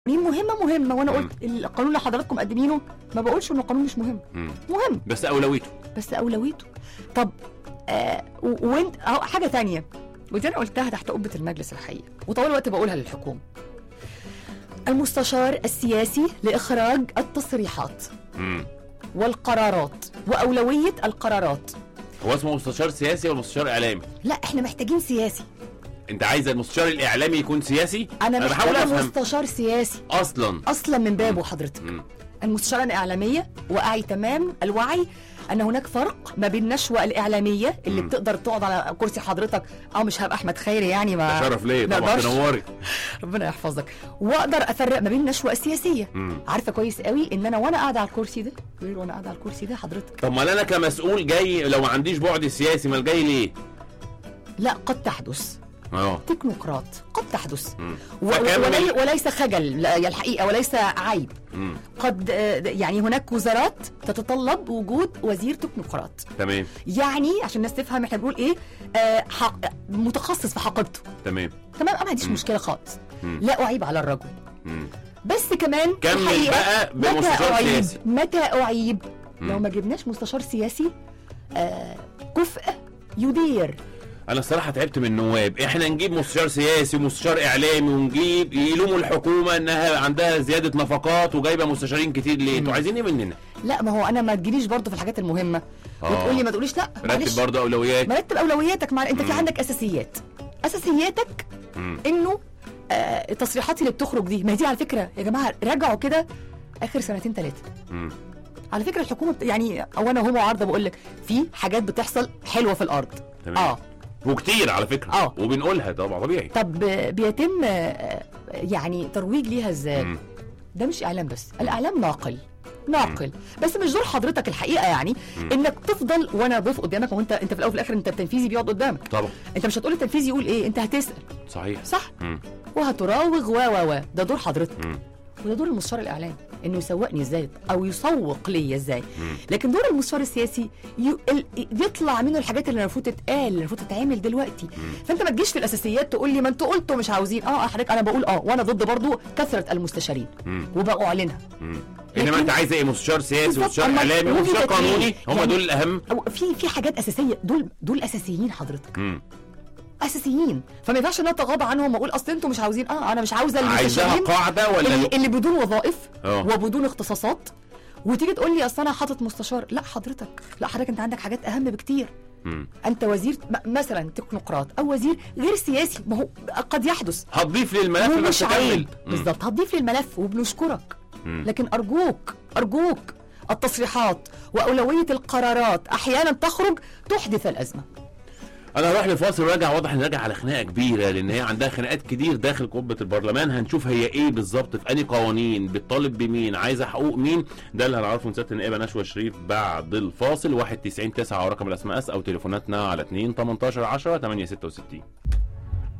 مهمه مهمه وانا قلت القانون اللي حضراتكم مقدمينه ما بقولش انه قانون مش مهم مم. مهم بس اولويته بس اولويته طب آه و- وانت أهو حاجه تانية ودي انا قلتها تحت قبه المجلس الحقيقه وطول الوقت بقولها للحكومه المستشار السياسي لاخراج التصريحات مم. والقرارات واولويه القرارات هو اسمه مستشار سياسي ولا مستشار اعلامي لا احنا محتاجين سياسي انت عايز المستشار الاعلامي يكون سياسي انا بحاول محتاجه افهم مستشار سياسي اصلا اصلا من بابه حضرتك مم. المستشارة الإعلامية وأعي تمام الوعي أن هناك فرق ما بين النشوة الإعلامية اللي مم. بتقدر تقعد على كرسي حضرتك أو مش هبقى أحمد خيري يعني ما ده شرف ليا ما طبعا أقدرش. تنوري ربنا يحفظك وأقدر أفرق ما بين النشوة السياسية مم. عارفة كويس قوي إن أنا وأنا قاعدة على الكرسي ده غير وأنا قاعدة على الكرسي ده حضرتك طب ما انا كمسؤول جاي لو ما عنديش بعد سياسي ما جاي ليه؟ لا قد تحدث اه تكنوقراط قد تحدث مم. و- فكمل. ولي وليس خجل لا، يا الحقيقة وليس عيب مم. قد آه، يعني هناك وزارات تتطلب وجود وزير تكنوقراط تمام يعني عشان الناس تفهم احنا بنقول ايه آه حق متخصص في حقيبته تمام تمام انا ما عنديش مم. مشكله خالص مم. لا اعيب على الرجل مم. بس كمان كمل الحقيقة بقى متى بمستشار اعيب سياسي متى اعيب لو مم. ما جبناش مستشار سياسي آه كفء يدير انا الصراحه تعبت من النواب احنا نجيب مستشار سياسي ومستشار اعلامي ونجيب يلوموا الحكومه انها عندها زياده نفقات وجايبه مستشارين كتير ليه انتوا مم. عايزين ايه مننا لا ما هو انا ما تجيليش برضه في الحاجات المهمه آه. وتقول لي ما تقوليش لا رتب معلش برضه اولويات مرتب اولوياتك مع... انت في مم. عندك اساسيات اساسياتك مم. انه آه التصريحات اللي بتخرج دي ما هي دي على فكره يا جماعه راجعوا كده اخر سنتين ثلاثه مم. على فكره الحكومه بت- يعني او انا هو معارضه بقول لك في حاجات بتحصل حلوه في الارض تمام اه وكتير على فكره آه. وبنقولها طبعا طبيعي طب آه، بيتم آه، يعني ترويج ليها ازاي مم. ده مش اعلام بس الاعلام ناقل ناقل بس مش دور حضرتك الحقيقه يعني مم. انك تفضل وانا ضيف قدامك وانت انت في الاول وفي الاخر انت التنفيذي بيقعد قدامك طبعا انت مش هتقول التنفيذي يقول ايه انت هتسال صحيح صح مم. وهتراوغ و و و ده دور حضرتك مم. وده دور المستشار الاعلامي انه يسوقني ازاي او يسوق لي ازاي مم. لكن دور المستشار السياسي ي... ال... يطلع منه الحاجات اللي المفروض تتقال اللي المفروض تتعمل دلوقتي فانت ما تجيش في الاساسيات تقول لي ما انتوا قلتوا مش عاوزين اه حضرتك انا بقول اه وانا ضد برضو كثره المستشارين مم. وبأعلنها مم. لكن- انما انت عايز ايه مستشار سياسي بالظبط. ومستشار أما اعلامي وجهة ومستشار قانوني إيه؟ هم يعني- دول الاهم أو في في حاجات اساسيه دول دول اساسيين حضرتك مم. اساسيين فما ينفعش ان أنا اتغاضى عنهم واقول اصل انتوا مش عاوزين اه انا مش عاوزه عايزاها المستشارين قاعده ولا اللي, اللي بدون وظائف اه. وبدون اختصاصات وتيجي تقول لي اصل انا حاطط مستشار لا حضرتك لا حضرتك انت عندك حاجات اهم بكتير مم. انت وزير م- مثلا تكنوقراط او وزير غير سياسي ما هو قد يحدث هتضيف لي الملف ومش بس كمل عيب مم. بالظبط هتضيف لي الملف وبنشكرك مم. لكن ارجوك ارجوك التصريحات واولويه القرارات احيانا تخرج تحدث الازمه انا هروح لفاصل وراجع واضح ان راجع على خناقه كبيره لان هي عندها خناقات كتير داخل قبه البرلمان هنشوف هي ايه بالظبط في انهي قوانين بتطالب بمين عايزه حقوق مين ده اللي هنعرفه من سياده النائبه نشوى شريف بعد الفاصل 1 90 9 ورقم الاس ام اس او تليفوناتنا على 2 18 10 8 66